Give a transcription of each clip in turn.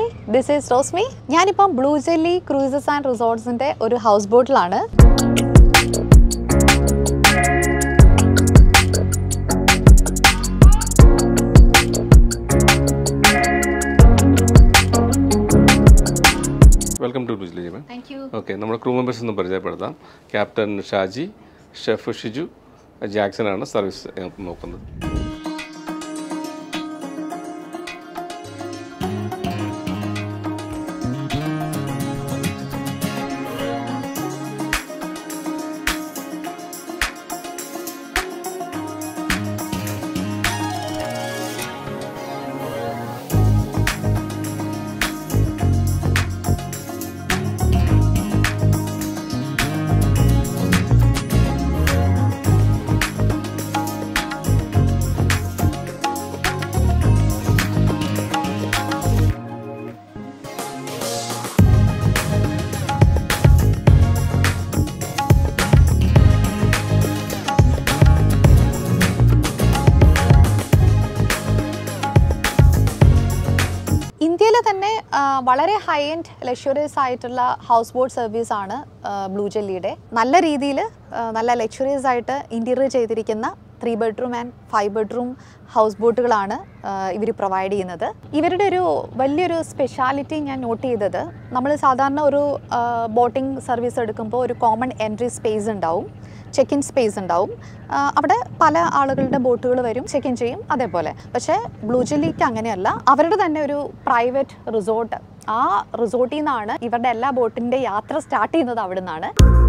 Hi this is Rosmi ഞാനിപ്പം Blue Jelly Cruises and റിസോർട്ട്സിൻ്റെ ഒരു ഹൗസ് ബോട്ടിലാണ് വെൽക്കം ടു ബ്രിജ്ലി ജിമൻ താങ്ക് യു ഓക്കെ നമ്മുടെ ക്രൂ മെമ്പേഴ്സ് ഒന്ന് പരിചയപ്പെടുത്താം captain Shaji chef Shiju Jackson ആണ് സർവീസ് നോക്കുന്നത് ഇന്ത്യയിലെ തന്നെ ആ, വളരെ ഹൈ എൻഡ് ലക്ഷറിയസ് ആയിട്ടുള്ള ഹൗസ് ബോട്ട് സർവീസ് ആണ് ബ്ലൂ ജെല്ലിയുടെ നല്ല രീതിയിൽ നല്ല ലക്ഷറിയസ് ആയിട്ട് ഇൻറ്റീരിയർ ചെയ്തിരിക്കുന്ന three bedroom and five bedroom house ബോട്ടുകളാണ് ഇവർ പ്രൊവൈഡ് ചെയ്യുന്നത് ഇവരുടെ ഒരു വലിയൊരു സ്പെഷ്യാലിറ്റി ഞാൻ നോട്ട് ചെയ്തത് നമ്മൾ സാധാരണ ഒരു ബോട്ടിംഗ് സർവീസ് എടുക്കുമ്പോൾ ഒരു കോമൺ എൻട്രി സ്പേസ് ഉണ്ടാവും ചെക്ക് ഇൻ സ്പേസ് ഉണ്ടാവും ആ, അവിടെ പല ആളുകളുടെ ബോട്ടുകൾ വരും ചെക്ക് ഇൻ ചെയ്യും അതേപോലെ പക്ഷേ ബ്ലൂ ജെല്ലിക്ക് അങ്ങനെയല്ല അവരുടെ തന്നെ ഒരു പ്രൈവറ്റ് റിസോർട്ട് ആ റിസോർട്ടിൽ നിന്നാണ് ഇവരുടെ എല്ലാ ബോട്ടിൻ്റെ യാത്ര സ്റ്റാർട്ട് ചെയ്യുന്നത് അവിടെ നിന്നാണ്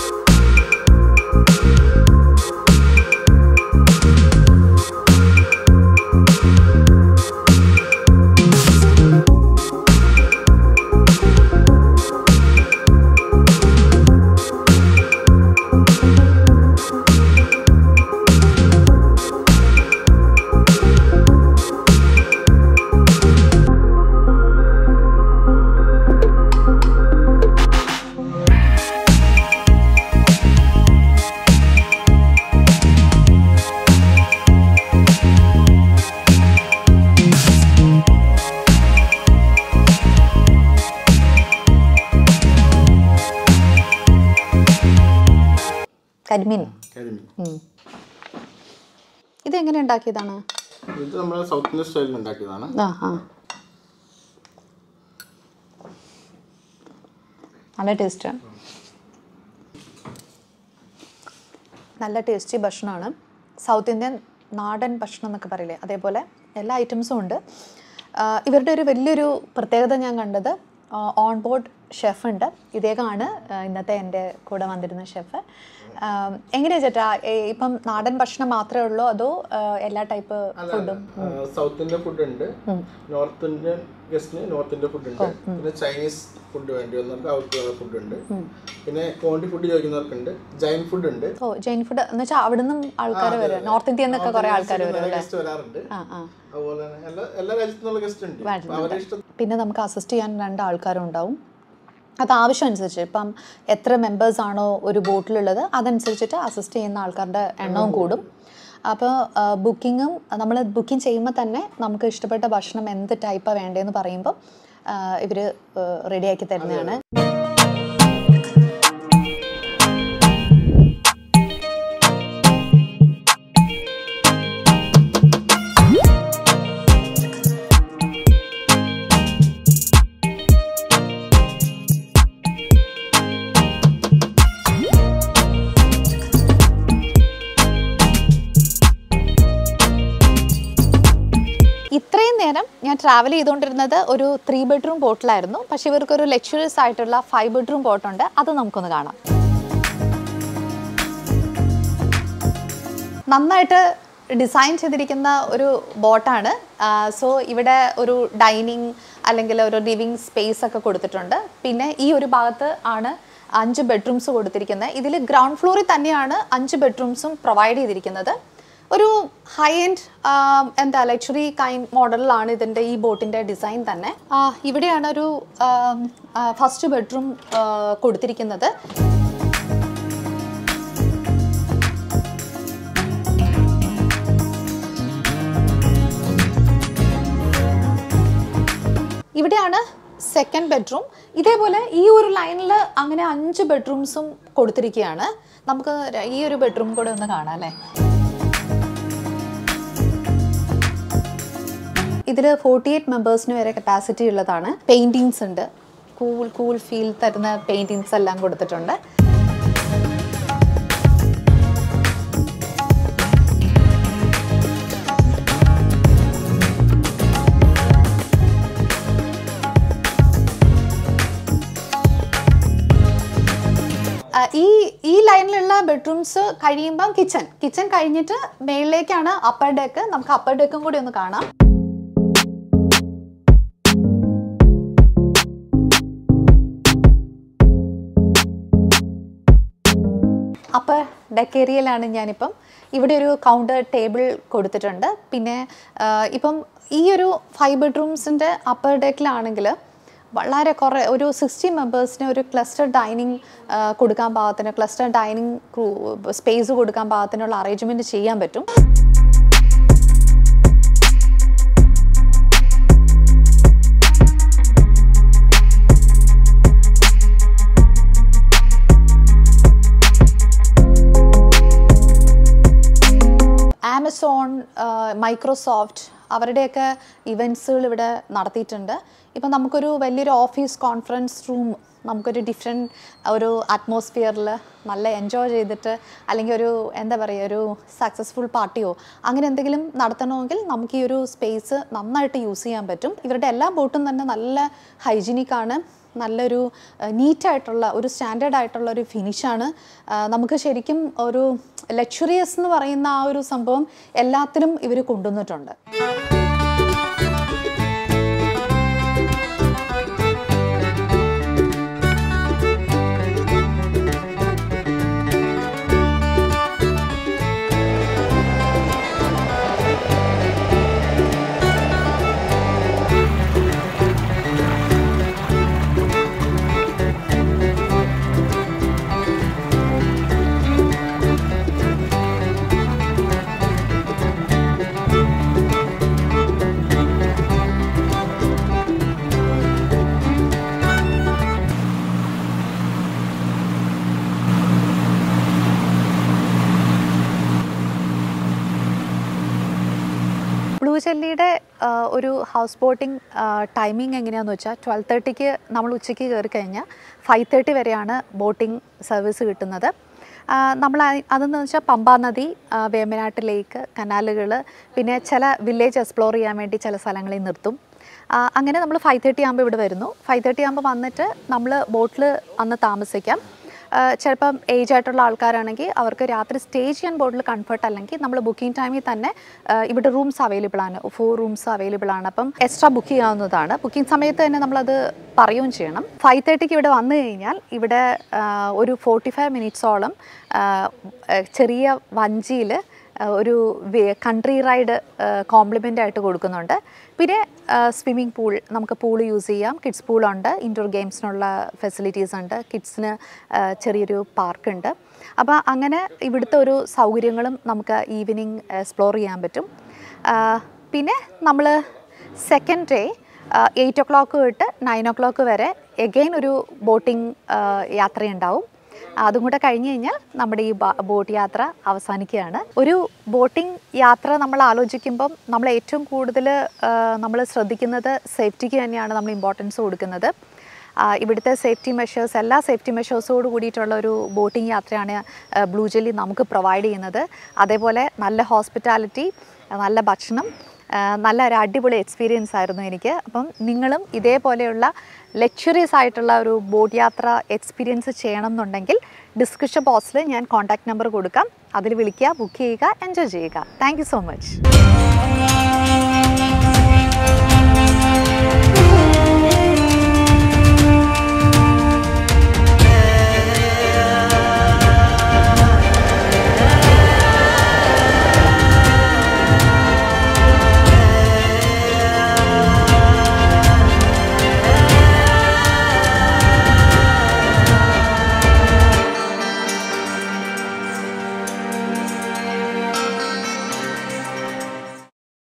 കരിമീൻ കരിമീൻ ഉം. ഇതെങ്ങനെ ഉണ്ടാക്കിയതാണ് ഇത് നമ്മൾ സൗത്ത് ഇന്ത്യൻ സ്റ്റൈലിൽ ഉണ്ടാക്കിയതാണ് ആ ആ നല്ല ടേസ്റ്റാണ് നല്ല ടേസ്റ്റി ഭക്ഷണമാണ് സൗത്ത് ഇന്ത്യൻ നാടൻ ഭക്ഷണം എന്നൊക്കെ പറയില്ലേ അതേപോലെ എല്ലാ ഐറ്റംസും ഉണ്ട് ആ, ഇവരുടെ ഒരു വലിയൊരു പ്രത്യേകത ഞാൻ കണ്ടത് ഓൺ ബോർഡ് ഷെഫ് ഉണ്ട് ഇദ്ദേഹമാണ് ആ, ഇന്നത്തെ എൻ്റെ കൂടെ വന്നിരുന്ന ഷെഫ് എങ്ങനെയാ ചേട്ടാ ഏ, ഇപ്പം നാടൻ ഭക്ഷണം മാത്രമേ ഉള്ളൂ അതോ ആ, എല്ലാ ടൈപ്പ് ഫുഡും സൗത്ത് ഇന്ത്യൻ ഫുഡ് ഉണ്ട് നോർത്ത് ഇന്ത്യൻ ഗസ്റ്റിന് നോർത്ത് ഇന്ത്യൻ ഫുഡ് ഉണ്ട് പിന്നെ ചൈനീസ് ഫുഡ് വേണ്ടി വന്നവർക്ക് അവർക്ക് ഫുഡ് ഉണ്ട് പിന്നെ കോണ്ടി ഫുഡ് ചോദിക്കുന്നവർക്കുണ്ട് ജൈൻ ഫുഡ് ഉണ്ട് ഓ ജൈൻ ഫുഡ് എന്ന് വെച്ചാൽ അവിടെ നിന്നും ആൾക്കാർ വരും നോർത്ത് ഇന്ത്യയിൽ നിന്നൊക്കെ കുറെ ആൾക്കാർ വരും അല്ലേ ഗസ്റ്റ് വരാറുണ്ട് ആ ആ അതുപോലെ തന്നെ എല്ലാ എല്ലാ രാജ്യത്തു നിന്നുള്ള ഗസ്റ്റ് ഉണ്ട് അപ്പൊ അവരെ ഇഷ്ടം പിന്നെ നമുക്ക് അസിസ്റ്റ് ചെയ്യാൻ രണ്ട് ആൾക്കാരും ഉണ്ടാവും അത് ആവശ്യം അനുസരിച്ച് ഇപ്പം എത്ര മെമ്പേഴ്സ് ആണോ ഒരു ബോട്ടിലുള്ളത് അതനുസരിച്ചിട്ട് അസിസ്റ്റ് ചെയ്യുന്ന ആൾക്കാരുടെ എണ്ണവും കൂടും അപ്പോൾ ബുക്കിങ്ങും നമ്മൾ ബുക്കിംഗ് ചെയ്യുമ്പോൾ തന്നെ നമുക്ക് ഇഷ്ടപ്പെട്ട ഭക്ഷണം എന്ത് ടൈപ്പാണ് വേണ്ടതെന്ന് പറയുമ്പോൾ ഇവർ റെഡിയാക്കി തരുന്നതാണ് ഇത്രയും നേരം ഞാൻ ട്രാവൽ ചെയ്തുകൊണ്ടിരുന്നത് ഒരു ത്രീ ബെഡ്റൂം ബോട്ടിലായിരുന്നു പക്ഷെ ഇവർക്കൊരു ലക്ഷറിയസ് ആയിട്ടുള്ള ഫൈവ് ബെഡ്റൂം ബോട്ടുണ്ട് അത് നമുക്കൊന്ന് കാണാം നന്നായിട്ട് ഡിസൈൻ ചെയ്തിരിക്കുന്ന ഒരു ബോട്ടാണ് സോ ഇവിടെ ഒരു ഡൈനിങ് അല്ലെങ്കിൽ ഒരു ലിവിങ് സ്പേസ് ഒക്കെ കൊടുത്തിട്ടുണ്ട് പിന്നെ ഈ ഒരു ഭാഗത്ത് ആണ് അഞ്ച് ബെഡ്റൂംസ് കൊടുത്തിരിക്കുന്നത് ഇതിൽ ഗ്രൗണ്ട് ഫ്ലോറിൽ തന്നെയാണ് അഞ്ച് ബെഡ്റൂംസും പ്രൊവൈഡ് ചെയ്തിരിക്കുന്നത് ഒരു ഹൈ എൻഡ് എന്താ ലക്ഷറി കൈൻഡ് മോഡലിലാണ് ഇതിൻ്റെ ഈ ബോട്ടിൻ്റെ ഡിസൈൻ തന്നെ ആ, ഇവിടെയാണ് ഒരു ഫസ്റ്റ് ബെഡ്റൂം കൊടുത്തിരിക്കുന്നത് ഇവിടെയാണ് സെക്കൻഡ് ബെഡ്റൂം ഇതേപോലെ ഈ ഒരു ലൈനിൽ അങ്ങനെ അഞ്ച് ബെഡ്റൂംസും കൊടുത്തിരിക്കുകയാണ് നമുക്ക് ര- ഈ ഒരു ബെഡ്റൂം കൂടെ ഒന്ന് കാണാം അല്ലേ ഇതിൽ ഫോർട്ടി എയ്റ്റ് മെമ്പേഴ്സിന് വരെ കപ്പാസിറ്റി ഉള്ളതാണ് പെയിൻറ്റിങ്സ് ഉണ്ട് കൂൾ കൂൾ ഫീൽ തരുന്ന പെയിൻറ്റിങ്സ് എല്ലാം കൊടുത്തിട്ടുണ്ട് ആ, ഈ ഈ ലൈനിലുള്ള ബെഡ്റൂംസ് കഴിയുമ്പം കിച്ചൺ കിച്ചൺ കഴിഞ്ഞിട്ട് മേളിലേക്കാണ് അപ്പർ ഡെക്ക് നമുക്ക് അപ്പർ ഡെക്കും കൂടി ഒന്ന് കാണാം അപ്പർ ഡെക്ക് ഏരിയയിലാണ് ഞാനിപ്പം ഇവിടെ ഒരു കൗണ്ടർ ടേബിൾ കൊടുത്തിട്ടുണ്ട് പിന്നെ ആ, ഇപ്പം ഈ ഒരു ഫൈവ് ബെഡ്റൂംസിൻ്റെ അപ്പർ ഡെക്കിലാണെങ്കിൽ വളരെ കുറേ ഒരു സിക്സ്റ്റി മെമ്പേഴ്സിന് ഒരു ക്ലസ്റ്റർ ഡൈനിങ് കൊടുക്കാൻ പാകത്തിന് ക്ലസ്റ്റർ ഡൈനിങ് സ്പേസ് കൊടുക്കാൻ പാകത്തിനുള്ള അറേഞ്ച്മെൻറ്റ് ചെയ്യാൻ പറ്റും ആമസോൺ മൈക്രോസോഫ്റ്റ് അവരുടെയൊക്കെ ഇവൻറ്റ്സുകൾ ഇവിടെ നടത്തിയിട്ടുണ്ട് ഇപ്പം നമുക്കൊരു വലിയൊരു ഓഫീസ് കോൺഫറൻസ് റൂം നമുക്കൊരു ഡിഫറെൻറ്റ് ഒരു അറ്റ്മോസ്ഫിയറിൽ നല്ല എൻജോയ് ചെയ്തിട്ട് അല്ലെങ്കിൽ ഒരു എന്താ പറയുക ഒരു സക്സസ്ഫുൾ പാർട്ടിയോ അങ്ങനെ എന്തെങ്കിലും നടത്തണമെങ്കിൽ നമുക്ക് ഈ ഒരു സ്പേസ് നന്നായിട്ട് യൂസ് ചെയ്യാൻ പറ്റും ഇവരുടെ എല്ലാ ബോട്ടും തന്നെ നല്ല ഹൈജീനിക് ആണ് നല്ലൊരു നീറ്റായിട്ടുള്ള ഒരു സ്റ്റാൻഡേർഡ് ആയിട്ടുള്ള ഒരു ഫിനിഷാണ് നമുക്ക് ശരിക്കും ഒരു ലക്ഷറിയസ് എന്ന് പറയുന്ന ആ ഒരു സംഭവം എല്ലാത്തിലും ഇവർ കൊണ്ടുവന്നിട്ടുണ്ട് ബ്ലൂ ചെല്ലിയുടെ ഒരു ഹൗസ് ബോട്ടിംഗ് ടൈമിംഗ് എങ്ങനെയാണെന്ന് വെച്ചാൽ ട്വൽവ് തേർട്ടിക്ക് നമ്മൾ ഉച്ചയ്ക്ക് കയറി കഴിഞ്ഞാൽ ഫൈവ് തേർട്ടി വരെയാണ് ബോട്ടിംഗ് സർവീസ് കിട്ടുന്നത് ആ, നമ്മൾ അ- അതെന്ന് വെച്ചാൽ പമ്പാ നദി ആ, വേമ്പനാട്ട് ലേക്ക് കനാലുകൾ പിന്നെ ചില വില്ലേജ് എക്സ്പ്ലോർ ചെയ്യാൻ വേണ്ടി ചില സ്ഥലങ്ങളിൽ നിർത്തും ആ, അങ്ങനെ നമ്മൾ ഫൈവ് തേർട്ടി ആകുമ്പോൾ ഇവിടെ വരുന്നു ഫൈവ് തേർട്ടി ആകുമ്പോൾ വന്നിട്ട് നമ്മൾ ബോട്ടിൽ അന്ന് താമസിക്കാം ആ, ചിലപ്പം ഏജ് ആയിട്ടുള്ള ആൾക്കാരാണെങ്കിൽ അവർക്ക് രാത്രി സ്റ്റേ ചെയ്യാൻ ബോർഡിൽ കംഫർട്ട് അല്ലെങ്കിൽ നമ്മൾ ബുക്കിംഗ് ടൈമിൽ തന്നെ ആ, ഇവിടെ റൂംസ് അവൈലബിൾ ആണ് ഫോർ റൂംസ് അവൈലബിൾ ആണ് അപ്പം എക്സ്ട്രാ ബുക്ക് ചെയ്യാവുന്നതാണ് ബുക്കിംഗ് സമയത്ത് തന്നെ നമ്മളത് പറയുകയും ചെയ്യണം ഫൈവ് തേർട്ടിക്ക് ഇവിടെ വന്നു കഴിഞ്ഞാൽ ഇവിടെ ആ, ഒരു ഫോർട്ടി ഫൈവ് മിനിറ്റ്സോളം ചെറിയ വഞ്ചിയിൽ ഒരു കൺട്രി റൈഡ് കോംപ്ലിമെൻ്റ് ആയിട്ട് കൊടുക്കുന്നുണ്ട് പിന്നെ സ്വിമ്മിംഗ് പൂൾ നമുക്ക് പൂൾ യൂസ് ചെയ്യാം കിഡ്സ് പൂളുണ്ട് ഇൻഡോർ ഗെയിംസിനുള്ള ഫെസിലിറ്റീസ് ഉണ്ട് കിഡ്സിന് ചെറിയൊരു പാർക്കുണ്ട് അപ്പോൾ അങ്ങനെ ഇവിടുത്തെ ഒരു സൗകര്യങ്ങളും നമുക്ക് ഈവനിങ് എക്സ്പ്ലോർ ചെയ്യാൻ പറ്റും ആ, പിന്നെ നമ്മൾ second day eight o'clock തൊട്ട് നയൻ ഒ ക്ലോക്ക് വരെ എഗെയിൻ ഒരു ബോട്ടിംഗ് യാത്രയുണ്ടാവും അതും കൂടെ കഴിഞ്ഞ് കഴിഞ്ഞാൽ നമ്മുടെ ഈ ബ- ബോട്ട് യാത്ര അവസാനിക്കുകയാണ് ഒരു ബോട്ടിംഗ് യാത്ര നമ്മൾ ആലോചിക്കുമ്പം നമ്മൾ ഏറ്റവും കൂടുതൽ നമ്മൾ ശ്രദ്ധിക്കുന്നത് സേഫ്റ്റിക്ക് തന്നെയാണ് നമ്മൾ ഇമ്പോർട്ടൻസ് കൊടുക്കുന്നത് ആ, ഇവിടുത്തെ സേഫ്റ്റി മെഷേഴ്സ് എല്ലാ സേഫ്റ്റി മെഷേഴ്സോട് കൂടിയിട്ടുള്ള ഒരു ബോട്ടിംഗ് യാത്രയാണ് ആ, ബ്ലൂ ജെല്ലി നമുക്ക് പ്രൊവൈഡ് ചെയ്യുന്നത് അതേപോലെ നല്ല ഹോസ്പിറ്റാലിറ്റി നല്ല ഭക്ഷണം ആ, നല്ല ഒരു അടിപൊളി എക്സ്പീരിയൻസ് ആയിരുന്നു എനിക്ക് അപ്പം നിങ്ങളും ഇതേപോലെയുള്ള ലക്ഷറീസ് ആയിട്ടുള്ള ഒരു ബോട്ട് യാത്ര എക്സ്പീരിയൻസ് ചെയ്യണം എന്നുണ്ടെങ്കിൽ ഡിസ്ക്രിപ്ഷൻ ബോക്സിൽ ഞാൻ കോൺടാക്ട് നമ്പർ കൊടുക്കാം അതിൽ വിളിക്കുക ബുക്ക് ചെയ്യുക എൻജോയ് ചെയ്യുക താങ്ക് യു സോ മച്ച്